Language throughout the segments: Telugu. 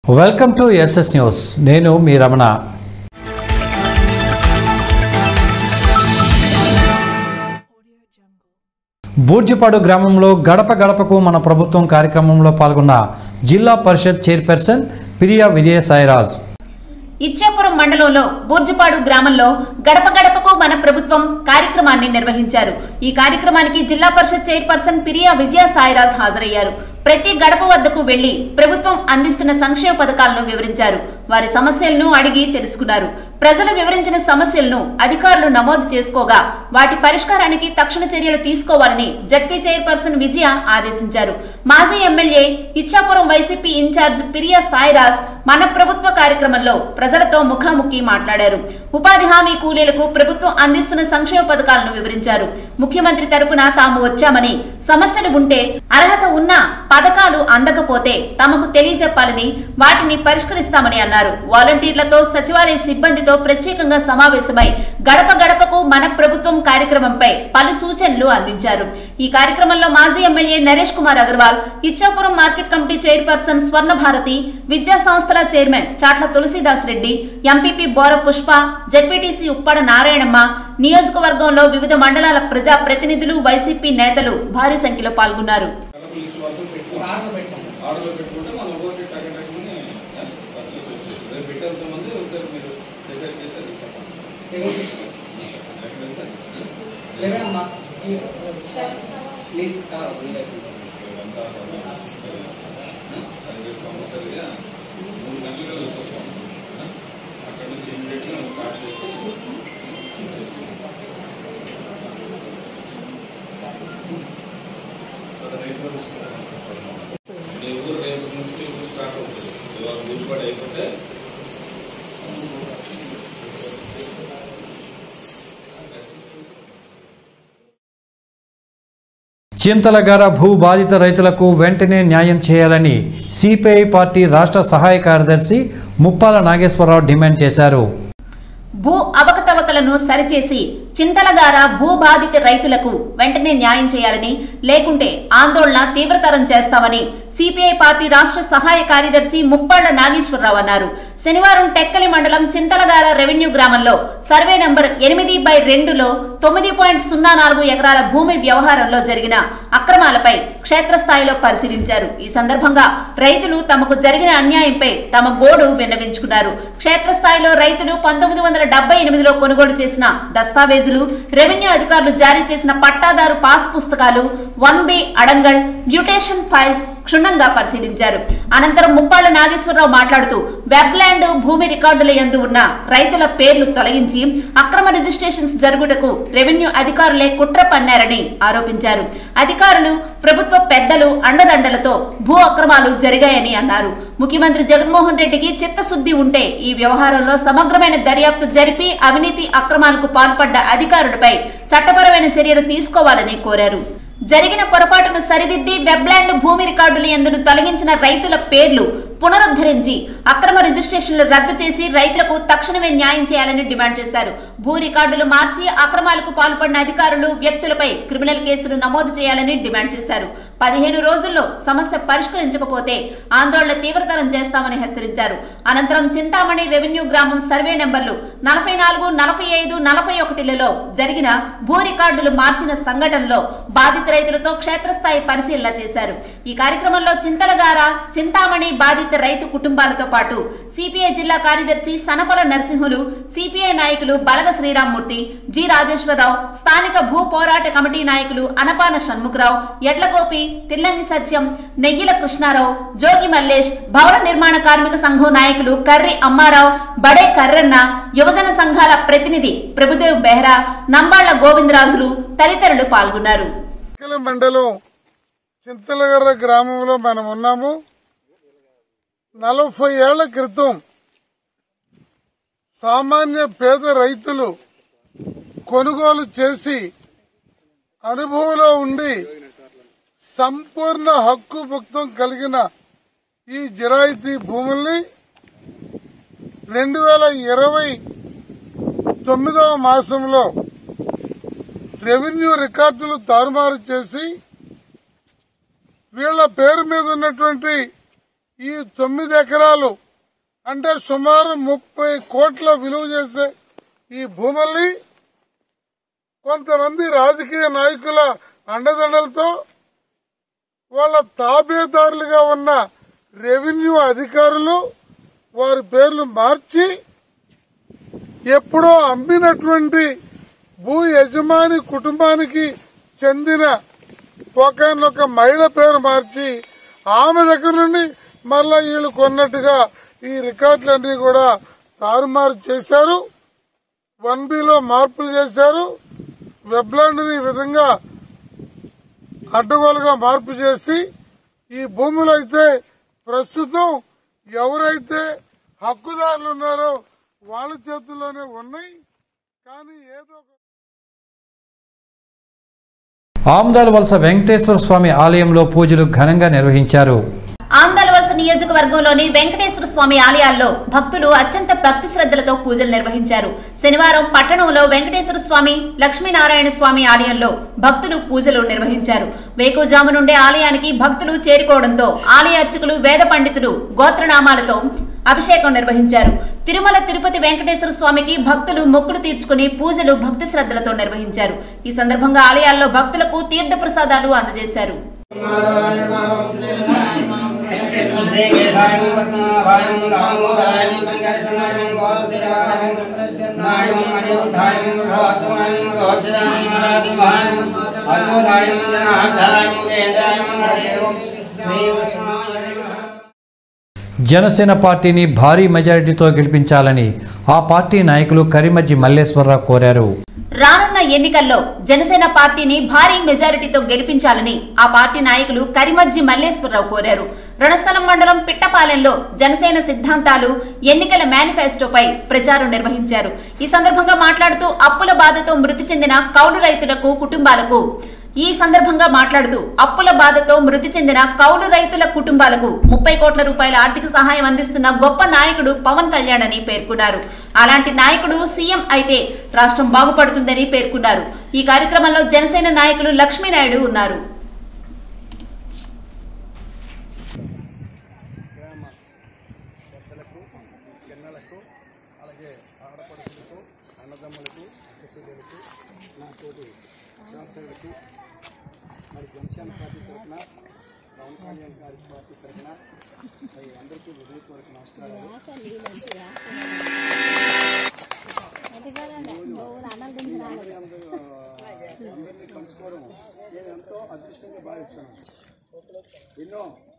వెల్కమ్ టు ఎస్ఎస్ న్యూస్ నేను మీ రమణ బూర్జిపాడు గ్రామంలో గడప గడపకు మన ప్రభుత్వం కార్యక్రమంలో పాల్గొన్న జిల్లా పరిషత్ చైర్పర్సన్ పిరియా విజయ సాయిరాజ్ ఇచ్చాపురం మండలంలో బూర్జుపాడు గ్రామంలో గడప గడపకు మన ప్రభుత్వం కార్యక్రమాన్ని నిర్వహించారు ఈ కార్యక్రమానికి జిల్లా పరిషత్ చైర్పర్సన్ పిరియా విజయ సాయిరాజ్ హాజరయ్యారు ప్రతి గడప వద్దకు వెళ్లి ప్రభుత్వం అందిస్తున్న సంక్షేమ పథకాలను వివరించారు వారి సమస్యలను అడిగి తెలుసుకున్నారు ప్రజలు వివరించిన సమస్యలను అధికారులు నమోదు చేసుకోగా వాటి పరిష్కారానికి తక్షణ చర్యలు తీసుకోవాలని జడ్పీ చైర్పర్సన్ విజయ ఆదేశించారు మాజీ MLA Ichchapuram YCP in-charge Piriya Sairaj మన ప్రభుత్వ కార్యక్రమంలో ప్రజలతో ముఖాముఖి మాట్లాడారు ఉపాధి హామీ కూలీలకు ప్రభుత్వం అందిస్తున్న సంక్షేమ పథకాలను వివరించారు ముఖ్యమంత్రి తరపున తాము వచ్చామని సమస్యలు ఉంటే అర్హత ఉన్న పథకాలు అందకపోతే తమకు తెలియజెప్పాలని వాటిని పరిష్కరిస్తామని అన్నారు వాలంటీర్లతో సచివాలయ సిబ్బందితో ప్రత్యేకంగా సమావేశమై గడప గడపకు మన ప్రభుత్వం కార్యక్రమంపై పలు సూచనలు అందించారు ఈ కార్యక్రమంలో మాజీ MLA Naresh Kumar Agarwal Ichchapuram market committee chairperson Swarna Bharati విద్యా సంస్థల chairman Chatla Tulasidas Reddy MPP Bora Pushpa ZPTC Uppada Narayanamma నియోజకవర్గంలో వివిధ మండలాల ప్రజా ప్రతినిధులు వైసీపీ నేతలు భారీ సంఖ్యలో పాల్గొన్నారు ఆర్డర్లో పెట్టుకుంటే మనం ఒక్కొక్కటి టక టకమని పర్చేస్ చేసేది రేపు పెట్టేంత మంది ఒకసారి మీరు డిసైడ్ చేసి అది చెప్పండి ఎక్కడ వెళ్తే లేవేనమ్మా ప్లీజ్ కావాలి ఇదంతా అది రేపు కంపల్సరీగా మూడు గంటలుగా వచ్చేస్తాం అక్కడ నుంచి ఇమీడియట్గా మనం స్టార్ట్ చేసి రేపు మీ ఊరు రేపు నుంచి ఊరు స్టార్ట్ అవుతుంది ఇవాళ ఊరుపడి అయిపోతే చింతలగర భూ బాధిత రైతులకు వెంటనే న్యాయం చేయాలని సిపిఐ పార్టీ రాష్ట్ర సహాయ కార్యదర్శి ముప్పాల నాగేశ్వరరావు డిమాండ్ చేశారు భూ అవకతవకలను సరిచేసి చింతలగార భూ బాధిత రైతులకు వెంటనే న్యాయం చేయాలని లేకుంటే ఆందోళన తీవ్రతరం చేస్తామని సిపిఐ పార్టీ రాష్ట్ర సహాయ కార్యదర్శి ముప్పాళ్ల నాగేశ్వరరావు అన్నారు శనివారం టెక్కలి మండలం చింతలగార రెవెన్యూ గ్రామంలో సర్వే నంబర్ ఎనిమిది బై రెండులో తొమ్మిది పాయింట్ సున్నా నాలుగు ఎకరాల భూమి వ్యవహారంలో జరిగిన అక్రమాలపై క్షేత్రస్థాయిలో పరిశీలించారు ఈ సందర్భంగా రైతులు తమకు జరిగిన అన్యాయంపై తమ గోడు విన్నవించుకున్నారు క్షేత్రస్థాయిలో రైతులు పంతొమ్మిది వందల డెబ్బై ఎనిమిదిలో కొనుగోలు చేసిన దస్తావేజులు రెవెన్యూ అధికారులు జారీ చేసిన పట్టాదారు పాస్ పుస్తకాలు వన్ బి అడంగల్ మ్యూటేషన్ ఫైల్స్ క్షుణ్ణంగా పరిశీలించారు అనంతరం ముప్పాళ్ల నాగేశ్వరరావు మాట్లాడుతూ వెబ్లాండ్ భూమి రికార్డుల యందు ఉన్న రైతుల పేర్లు తొలగించి అక్రమ రిజిస్ట్రేషన్స్ జరుగుటకు రెవెన్యూ అధికారులే కుట్ర పన్నారని ఆరోపించారు అధికారులు ప్రభుత్వ పెద్దలు అండదండలతో భూ అక్రమాలు జరిగాయని అన్నారు ముఖ్యమంత్రి జగన్మోహన్ రెడ్డికి చిత్తశుద్ధి ఉంటే ఈ వ్యవహారంలో సమగ్రమైన దర్యాప్తు జరిపి అవినీతి అక్రమాలకు పాల్పడ్డ అధికారులపై చట్టపరమైన చర్యలు తీసుకోవాలని కోరారు జరిగిన పొరపాటును సరిదిద్ది వెబ్లాండ్ భూమి రికార్డులు ఎందును తొలగించిన రైతుల పేర్లు పునరుద్ధరించి అక్రమ రిజిస్ట్రేషన్లు రద్దు చేసి రైతులకు తక్షణమే న్యాయం చేయాలని డిమాండ్ చేశారు భూ రికార్డులు మార్చి అక్రమాలకు పాల్పడిన అధికారులు వ్యక్తులపై క్రిమినల్ కేసులు నమోదు చేయాలని డిమాండ్ చేశారు పదిహేను రోజుల్లో సమస్య పరిష్కరించకపోతే ఆందోళన తీవ్రతరం చేస్తామని హెచ్చరించారు అనంతరం చింతామణి రెవెన్యూ గ్రామం సర్వే నెంబర్లు నలభై నాలుగు నలభై ఐదు నలభై ఒకటిలలో జరిగిన భూ రికార్డులు మార్చిన సంఘటనలో బాధిత రైతులతో క్షేత్రస్థాయి పరిశీలన చేశారు ఈ కార్యక్రమంలో చింతలగార చింతామణి బాధిత రైతు కుటుంబాలతో పాటు సిపిఐ జిల్లా కార్యదర్శి సనపల నరసింహులు సిపిఐ నాయకులు బలగ శ్రీరామ్మూర్తి జి రాజేశ్వరరావు స్థానిక భూ పోరాట కమిటీ నాయకులు అనపాన షణ్ముఖరావు ఎడ్లగోపి తిల్లంగి సత్యం నెయ్యిల కృష్ణారావు జోగి మల్లేష్ భవన నిర్మాణ కార్మిక సంఘం నాయకులు కర్రి అమ్మారావు బడే కర్రన్న యువజన సంఘాల ప్రతినిధి ప్రభుదేవ్ బెహ్రా నంబాళ్ల గోవిందరాజులు తదితరులు పాల్గొన్నారు చిక్కల మండలం చింతలగర్ర గ్రామంలో మనం ఉన్నాము నలభై ఏళ్ల క్రితం సామాన్య పేద రైతులు కొనుగోలు చేసి అనుభవంలో ఉండి సంపూర్ణ హక్కు భుక్తం కలిగిన ఈ జిరాయితీ భూముల్ని రెండు వేల ఇరవై తొమ్మిదవ మాసంలో రెవెన్యూ రికార్డులు తారుమారు చేసి వీళ్ల పేరు మీద ఉన్నటువంటి ఈ తొమ్మిది ఎకరాలు అంటే సుమారు ముప్పై కోట్ల విలువ చేసే ఈ భూముల్ని కొంతమంది రాజకీయ నాయకుల అండదండలతో వాళ్ళ తాబేదారులుగా ఉన్న రెవెన్యూ అధికారులు వారి పేర్లు మార్చి ఎప్పుడో అమ్మినటువంటి భూ యజమాని కుటుంబానికి చెందిన ఒక మహిళ పేరు మార్చి ఆమె దగ్గర నుండి మళ్ళా వీళ్ళు కొన్నట్టుగా ఈ రికార్డులన్నీ కూడా తారుమారు చేశారు వన్ బిలో మార్పులు చేశారు వెబ్లాండ్ని ఈ విధంగా అడ్డగోలుగా మార్పు చేసి ఈ భూములు అయితే ప్రస్తుతం ఎవరైతే హక్కుదారులు ఉన్నారో వాళ్ళ చేతుల్లోనే ఉన్నాయి కానీ ఏదో ఒక ఆమ్దాల్ వలస వెంకటేశ్వర స్వామి ఆలయంలో పూజలు ఘనంగా నిర్వహించారు ఆందలవలస నియోజకవర్గంలోని వెంకటేశ్వర స్వామి ఆలయాల్లో భక్తులు అత్యంత భక్తి శ్రద్ధలతో పూజలు నిర్వహించారు శనివారం పట్టణంలో వెంకటేశ్వర స్వామి లక్ష్మీనారాయణ స్వామి ఆలయంలో భక్తులు పూజలు నిర్వహించారు వేకుజాము నుండే ఆలయానికి భక్తులు చేరుకోవడంతో ఆలయ అర్చకులు వేద పండితులు గోత్రనామాలతో అభిషేకం నిర్వహించారు తిరుమల తిరుపతి వెంకటేశ్వర స్వామికి భక్తులు మొక్కులు తీర్చుకుని పూజలు భక్తి శ్రద్ధలతో నిర్వహించారు ఈ సందర్భంగా ఆలయాల్లో భక్తులకు తీర్థ ప్రసాదాలు అందజేశారు జనసేన పార్టీని భారీ మెజారిటీతో గెలిపించాలని ఆ పార్టీ నాయకులు కరిమజ్జి మల్లేశ్వరరావు కోరారు రానున్న ఎన్నికల్లో జనసేన పార్టీని భారీ మెజారిటీతో గెలిపించాలని ఆ పార్టీ నాయకులు కరిమజ్జి మల్లేశ్వరరావు కోరారు రణస్థలం మండలం పిట్టపాలెంలో జనసేన సిద్ధాంతాలు ఎన్నికల మేనిఫెస్టోపై ప్రచారం నిర్వహించారు ఈ సందర్భంగా మాట్లాడుతూ అప్పుల బాధతో మృతి చెందిన కౌలు రైతులకు కుటుంబాలకు ఈ సందర్భంగా మాట్లాడుతూ అప్పుల బాధతో మృతి చెందిన కౌలు రైతుల కుటుంబాలకు ముప్పై కోట్ల రూపాయల ఆర్థిక సహాయం అందిస్తున్న గొప్ప నాయకుడు పవన్ కళ్యాణ్ అని పేర్కొన్నారు అలాంటి నాయకుడు సీఎం అయితే రాష్ట్రం బాగుపడుతుందని పేర్కొన్నారు ఈ కార్యక్రమంలో జనసేన నాయకులు లక్ష్మీనాయుడు ఉన్నారు మరి జనసేన పార్టీ తరఫున పవన్ కళ్యాణ్ గారి పార్టీ తరఫున మరి అందరికీ హృదయపూర్వక నమస్కారాలు అందరినీ కలుసుకోవడం నేను ఎంతో అదృష్టంగా భావిస్తున్నాను ఎన్నో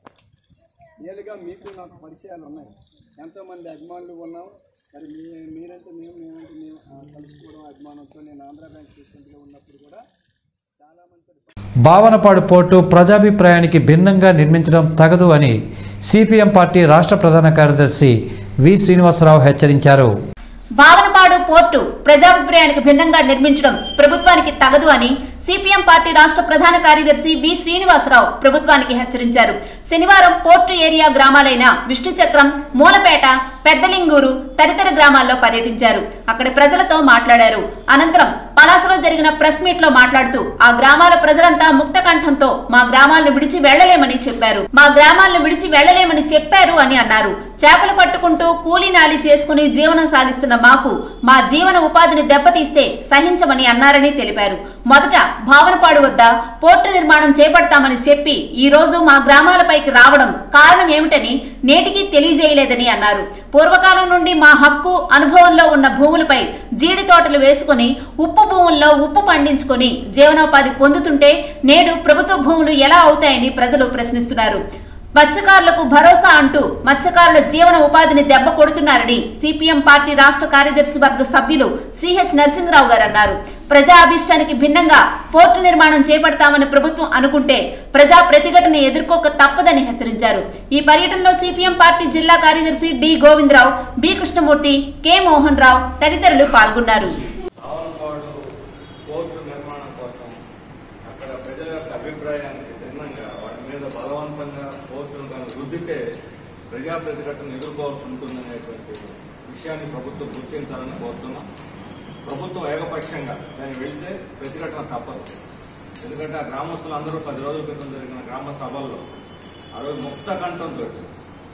ఏళ్ళుగా మీకు నాకు పరిచయాలు ఉన్నాయి ఎంతోమంది అభిమానులు ఉన్నాం మరి మీ మీరంటే మేము మేమంటే మేము ఆ, కలుసుకోవడం అభిమానంతో నేను ఆంధ్ర బ్యాంక్ ప్రెసిడెంట్గా ఉన్నప్పుడు కూడా చాలామంది భావనపాడు పోర్టు ప్రజాభిప్రాయానికి భిన్నంగా నిర్మించడం తగదు అని సిపిఎం పార్టీ రాష్ట్ర ప్రధాన కార్యదర్శి వి శ్రీనివాసరావు హెచ్చరించారు భావనపాడు పోర్టు ప్రజాభిప్రాయానికి భిన్నంగా నిర్మించడం ప్రభుత్వానికి తగదు అని సిపిఎం పార్టీ రాష్ట్ర ప్రధాన కార్యదర్శి వి శ్రీనివాసరావు ప్రభుత్వానికి హెచ్చరించారు శనివారం పోర్టు ఏరియా గ్రామాలైన విష్ణుచక్రం మూలపేట పెద్దలింగూరు తదితర గ్రామాల్లో పర్యటించారు అక్కడి ప్రజలతో మాట్లాడారు అనంతరం పలాసలో జరిగిన ప్రెస్ మీట్ లో మాట్లాడుతూ ఆ గ్రామాల ప్రజలంతా ముక్త కంఠంతో మా గ్రామాలను విడిచి వెళ్లలేమని చెప్పారు మా గ్రామాలను విడిచి వెళ్లలేమని చెప్పారు అని అన్నారు చేపలు పట్టుకుంటూ కూలీ నాలి చేసుకుని జీవనం సాగిస్తున్న మాకు మా జీవన ఉపాధిని దెబ్బతీస్తే సహించమని అన్నారని తెలిపారు మొదట భావనపాడు వద్ద పోర్టు నిర్మాణం చేపడతామని చెప్పి ఈ రోజు మా గ్రామాలపైకి రావడం కారణం ఏమిటని నేటికి తెలియజేయలేదని అన్నారు పూర్వకాలం నుండి మా హక్కు అనుభవంలో ఉన్న భూములపై జీడి తోటలు వేసుకుని ఉప్పు భూముల్లో ఉప్పు పండించుకొని జీవనోపాధి పొందుతుంటే నేడు ప్రభుత్వ భూములు ఎలా అవుతాయని ప్రజలు ప్రశ్నిస్తున్నారు మత్స్యకారులకు భరోసా అంటూ మత్స్యకారుల జీవన ఉపాధిని దెబ్బ కొడుతున్నారని సిపిఎం పార్టీ రాష్ట్ర కార్యదర్శి వర్గ సభ్యులు సిహెచ్ నరసింహరావు గారు అన్నారు ప్రజా అభిష్టానికి భిన్నంగా పోర్టు నిర్మాణం చేపడతామని ప్రభుత్వం అనుకుంటే ప్రజా ప్రతిఘటన ఎదుర్కోక తప్పదని హెచ్చరించారు ఈ పర్యటనలో సిపిఎం పార్టీ జిల్లా కార్యదర్శి D Govindarao B Krishnamurthy K Mohan Rao తదితరులు పాల్గొన్నారు రావణపాడు పోర్టు నిర్మాణం కోసం అక్కడ ప్రజల యొక్క అభిప్రాయానికి భిన్నంగా వాటి మీద బలవంతంగా పోర్టును కనుక రుద్దితే ప్రజా ప్రతిఘటన ఎదుర్కోవాల్సి ఉంటుందనేటువంటి విషయాన్ని ప్రభుత్వం గుర్తించాలని కోరుతున్నాం ప్రభుత్వం ఏకపక్షంగా దాన్ని వెళ్తే ప్రతిఘటన తప్పదు ఎందుకంటే ఆ గ్రామస్తులు అందరూ పది రోజుల క్రితం జరిగిన గ్రామ సభల్లో ఆ రోజు ముక్త కంఠంతో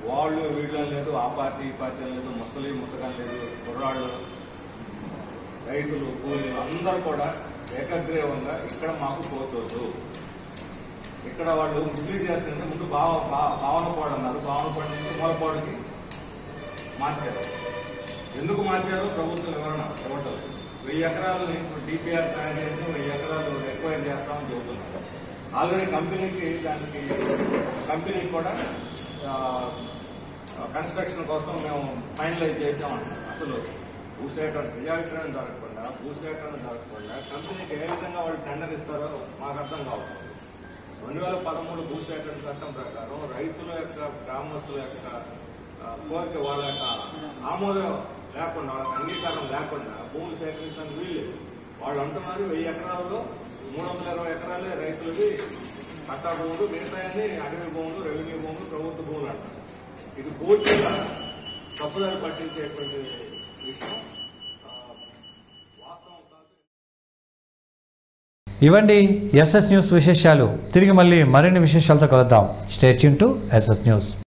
వాళ్ళు వీళ్ళని లేదు ఆ పార్టీ ఈ పార్టీ అని లేదు ముసలి ముతకం లేదు కుర్రాళ్ళు రైతులు కూలీలు అందరూ కూడా ఏకగ్రీవంగా ఇక్కడ మాకు పోతొద్దు ఇక్కడ వాళ్ళు మిస్లీడ్ చేస్తుంటే ముందు భావ భా- భావనపాడు అన్నారు భావనపాడు నుంచి మూలపాడుకి మార్చారు ఎందుకు మార్చారో ప్రభుత్వం వివరణ ఇవ్వటం వెయ్యి ఎకరాలని ఇప్పుడు డిపిఆర్ తయారు చేసి వెయ్యి ఎకరాలు ఎక్వైర్ చేస్తామని చెబుతున్నారు ఆల్రెడీ కంపెనీకి దానికి కంపెనీకి కూడా ఆ, కన్స్ట్రక్షన్ కోసం మేము ఫైనలైజ్ చేసామంటున్నాం అసలు భూసేకరణ ప్రజాభిప్రాయం జరగకుండా భూసేకరణ జరగకుండా కంపెనీకి ఏ విధంగా వాళ్ళు టెండర్ ఇస్తారో మాకు అర్థం కావట్లేదు రెండు వేల పదమూడు భూసేకరణ చట్టం ప్రకారం రైతుల యొక్క గ్రామస్తుల యొక్క ఆ, కోరిక వాళ్ళ యొక్క ఆమోదం లేకుండా వాళ్ళకి అంగీకారం లేకుండా భూములు సేకరించడానికి వీల్లేదు వాళ్ళు అంటున్నారు వెయ్యి ఎకరాల్లో మూడు వందల ఇరవై ఎకరాలే రైతులవి పట్టా భూములు మిగతాయన్ని అడవి భూములు రెవెన్యూ భూములు ప్రభుత్వ భూములు అంటారు ఇది పూర్తిగా తప్పుదారి పట్టించేటువంటి విషయం ఆ, వాస్తవం కాదు ఇవండి ఎస్ఎస్ న్యూస్ విశేషాలు తిరిగి మళ్ళీ మరిన్ని విశేషాలతో కలుద్దాం స్టేట్ టు ఎస్ఎస్ న్యూస్